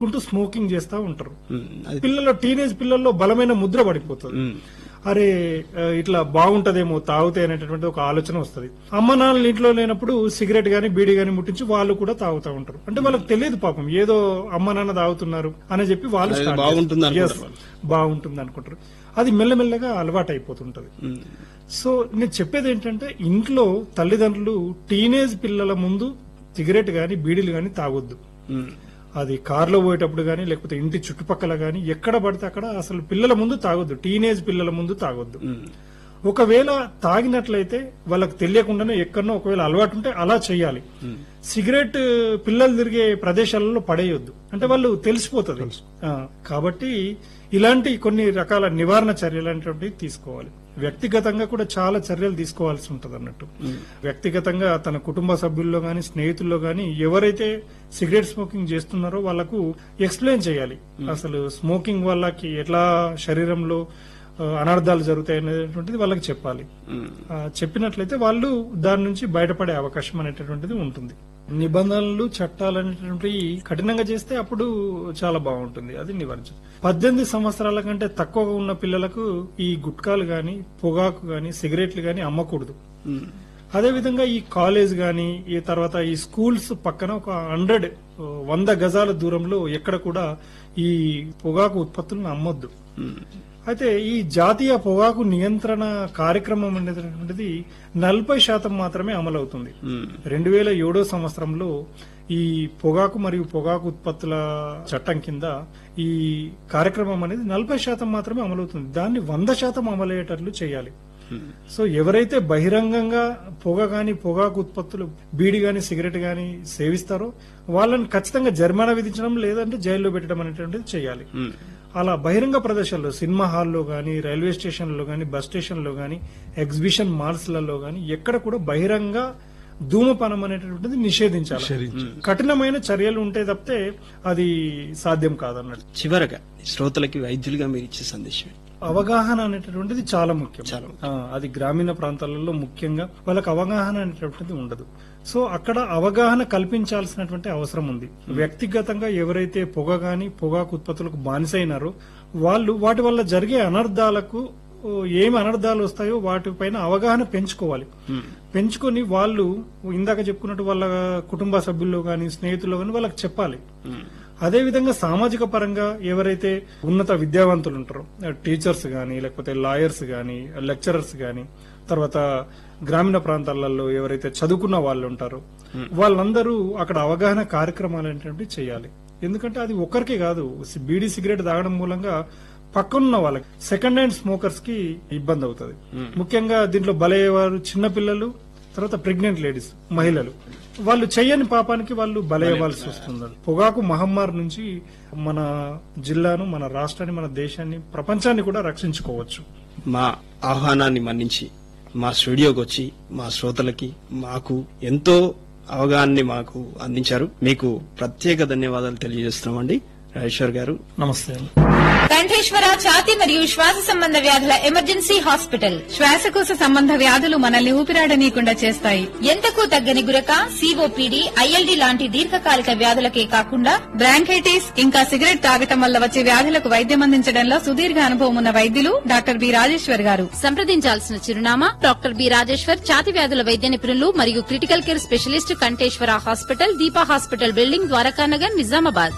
కుంటూ smoking చేస్తా ఉంటారు ఉమ్, అది పిల్లల్లో టీనేజ్ పిల్లల్లో బలమైన ముద్ర పడిపోతుంది ఉమ్, అరే ఆ, ఇట్లా బాగుంటదేమో తాగితే అనేటటువంటి ఒక ఆలోచన వస్తుంది అమ్మ నాన్నలు ఇంట్లో లేనప్పుడు సిగరెట్ గాని బీడీ గాని ముట్టించి వాళ్ళు కూడా తాగుతా ఉంటారు అంటే వాళ్ళకి తెలియదు పాపం ఏదో అమ్మ నాన్న తాగుతున్నారు అని చెప్పి వాళ్ళు అది start బాగుంటుంది చేస్తారు. అనుకుంటారు Yes, బాగుంటుంది అనుకుంటారు అది మెల్లమెల్లగా అలవాటు అయిపోతుంటది ఉమ్, సో నేను చెప్పేది ఏంటంటే ఇంట్లో తల్లిదండ్రులు టీనేజ్ పిల్లల ముందు సిగరెట్ గాని బీడీలు గాని తాగొద్దు ఉమ్, అది కార్లో పోయేటప్పుడు గానీ లేకపోతే ఇంటి చుట్టుపక్కల గానీ ఎక్కడ పడితే అక్కడ అసలు పిల్లల ముందు తాగొద్దు టీనేజ్ పిల్లల ముందు తాగొద్దు ఉమ్, ఒకవేళ తాగినట్లయితే వాళ్ళకి తెలియకుండానే ఎక్కడనో ఒకవేళ అలవాటు ఉంటే అలా చేయాలి సిగరెట్ పిల్లలు తిరిగే ప్రదేశాలలో పడేయొద్దు అంటే వాళ్ళు తెలిసిపోతుంది ఆ, కాబట్టి ఇలాంటి కొన్ని రకాల నివారణ చర్యలు అనేటువంటివి తీసుకోవాలి వ్యక్తిగతంగా కూడా చాలా చర్యలు తీసుకోవాల్సి ఉంటది అన్నట్టు వ్యక్తిగతంగా తన కుటుంబ సభ్యుల్లో గాని స్నేహితుల్లో గాని ఎవరైతే సిగరెట్ స్మోకింగ్ చేస్తున్నారో వాళ్ళకు ఎక్స్ప్లెయిన్ చేయాలి అసలు స్మోకింగ్ వాళ్ళకి ఎట్లా శరీరంలో ఆ, అనర్థాలు జరుగుతాయి అనేటువంటిది వాళ్ళకి చెప్పాలి ఉమ్. ఆ, చెప్పినట్లయితే వాళ్ళు దాని నుంచి బయటపడే అవకాశం అనేటటువంటిది ఉంటుంది నిబంధనలు చట్టాలు అనేటువంటివి కఠినంగా చేస్తే అప్పుడు చాలా బాగుంటుంది అది నివారించదు పద్దెనిమిది సంవత్సరాల కంటే తక్కువగా ఉన్న పిల్లలకు ఈ గుట్కాలు గాని పొగాకు గాని సిగరెట్లు గాని అమ్మకూడదు ఉమ్, అదేవిధంగా ఈ కాలేజ్ గాని ఈ తర్వాత ఈ స్కూల్స్ పక్కన ఒక హండ్రెడ్ వంద గజాల దూరంలో ఎక్కడ కూడా ఈ పొగాకు ఉత్పత్తులను అమ్మొద్దు ఉమ్, అయితే ఈ జాతీయ పొగాకు నియంత్రణ కార్యక్రమం అనేటువంటిది నలభై శాతం మాత్రమే అమలవుతుంది ఉమ్, రెండు వేల ఏడో సంవత్సరంలో ఈ పొగాకు మరియు పొగాకు ఉత్పత్తుల చట్టం కింద ఈ కార్యక్రమం అనేది నలభై శాతం మాత్రమే అమలవుతుంది దాన్ని వంద శాతం అమలయ్యేటట్లు చేయాలి ఉమ్. సో ఎవరైతే బహిరంగంగా పొగ గాని పొగాకు ఉత్పత్తులు బీడి గాని సిగరెట్ గాని సేవిస్తారో వాళ్ళని ఖచ్చితంగా జరిమానా విధించడం లేదంటే జైల్లో పెట్టడం అనేటువంటిది చేయాలి ఉమ్. అలా బహిరంగ ప్రదేశాల్లో సినిమా హాల్లో గాని రైల్వే స్టేషన్లో గాని బస్ స్టేషన్లో గాని ఎగ్జిబిషన్ మాల్స్లలో గాని ఎక్కడ కూడా బహిరంగ ధూమపానం అనేటటువంటిది నిషేధించాలి కఠినమైన చర్యలు ఉంటే తప్పితే అది సాధ్యం కాదన్నట్టు చివరగా శ్రోతలకి వైద్యులుగా మీరు ఇచ్చే సందేశం అవగాహన అనేటటువంటిది చాలా ముఖ్యం చాలా ఆ, అది గ్రామీణ ప్రాంతాలలో ముఖ్యంగా వాళ్ళకి అవగాహన అనేటటువంటిది ఉండదు సో అక్కడ అవగాహన కల్పించాల్సినటువంటి అవసరం ఉంది వ్యక్తిగతంగా ఎవరైతే పొగ గాని పొగాకు ఉత్పత్తులకు బానిసైనారో వాళ్ళు వాటి వల్ల జరిగే అనర్థాలకు ఓ, ఏమి అనర్థాలు వస్తాయో వాటిపైన అవగాహన పెంచుకోవాలి పెంచుకొని వాళ్ళు ఇందాక చెప్పుకున్నట్టు వాళ్ళ కుటుంబ సభ్యుల్లో గాని స్నేహితుల్లో గాని వాళ్ళకి చెప్పాలి అదే విధంగా సామాజిక పరంగా ఎవరైతే ఉన్నత విద్యావంతులు ఉంటారో టీచర్స్ గాని లేకపోతే లాయర్స్ గాని లెక్చరర్స్ గాని తర్వాత గ్రామీణ ప్రాంతాలలో ఎవరైతే చదువుకున్న వాళ్ళు ఉంటారో వాళ్ళందరూ అక్కడ అవగాహన కార్యక్రమాలు అనేటువంటివి చేయాలి ఎందుకంటే అది ఒక్కరికే కాదు బీడీ సిగరెట్ తాగడం మూలంగా పక్కనున్న వాళ్ళకి సెకండ్ హ్యాండ్ స్మోకర్స్ కి ఇబ్బంది అవుతుంది ముఖ్యంగా దీంట్లో బలయ్యేవారు చిన్న పిల్లలు తర్వాత ప్రెగ్నెంట్ లేడీస్ మహిళలు వాళ్ళు చెయ్యని పాపానికి వాళ్ళు బలయ్యవలసి వస్తుంది పొగాకు మహమ్మారి నుంచి మన జిల్లాను మన రాష్ట్రాన్ని మన దేశాన్ని ప్రపంచాన్ని కూడా రక్షించుకోవచ్చు మా ఆహ్వానాన్ని మన్నించి మా స్టూడియోకి వచ్చి మా శ్రోతలకి మాకు ఎంతో అవగాహనని మాకు అందించారు మీకు ప్రత్యేక ధన్యవాదాలు తెలియజేస్తున్నామండి రాజేశ్వర్ గారు నమస్తే కంఠేశ్వర ఛాతి మరియు శ్వాస సంబంధ వ్యాధుల ఎమర్జెన్సీ హాస్పిటల్ శ్వాసకోశ సంబంధ వ్యాధులు మనల్ని ఊపిరాడనీయకుండా చేస్తాయి ఎంతకు తగ్గని గురక సిఓపిడి ఐఎల్డి లాంటి దీర్ఘకాలిక వ్యాధులకే కాకుండా బ్రాంకైటిస్ ఇంకా సిగరెట్ తాగటం వల్ల వచ్చే వ్యాధులకు వైద్యం అందించడంలో సుదీర్ఘ అనుభవం ఉన్న వైద్యులు డాక్టర్ బి రాజేశ్వర్ గారు సంప్రదించాల్సిన చిరునామా డాక్టర్ బి రాజేశ్వర్ ఛాతి వ్యాధుల వైద్య నిపుణులు మరియు critical care specialist Kanteshwar hospital Deepa hospital building Dwarakanagar Nizamabad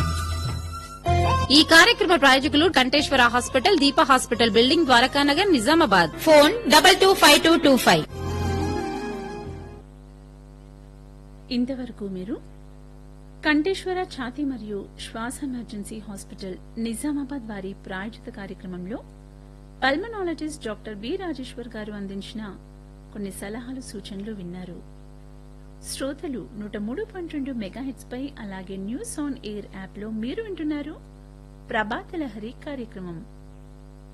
ఈ కార్యక్రమ ప్రాయోజకులు Kanteshwar hospital Deepa hospital building Dwarakanagar Nizamabad phone double two five two two five ఇంతవరకు మీరు కంఠేశ్వర ఛాతీ మరియు శ్వాస ఎమర్జెన్సీ హాస్పిటల్ నిజామాబాద్ వారి ప్రాయోజిత కార్యక్రమంలో పల్మనాలజిస్ట్ డాక్టర్ బి రాజేశ్వర్ గారు అందించిన కొన్ని సలహాలు సూచనలు విన్నారు శ్రోతలు నూట మూడు పాయింట్ రెండు మెగాహెట్స్ పై అలాగే న్యూస్ ఆన్ ఎయిర్ యాప్ లో మీరు వింటున్నారు ప్రభాత లహరి కార్యక్రమం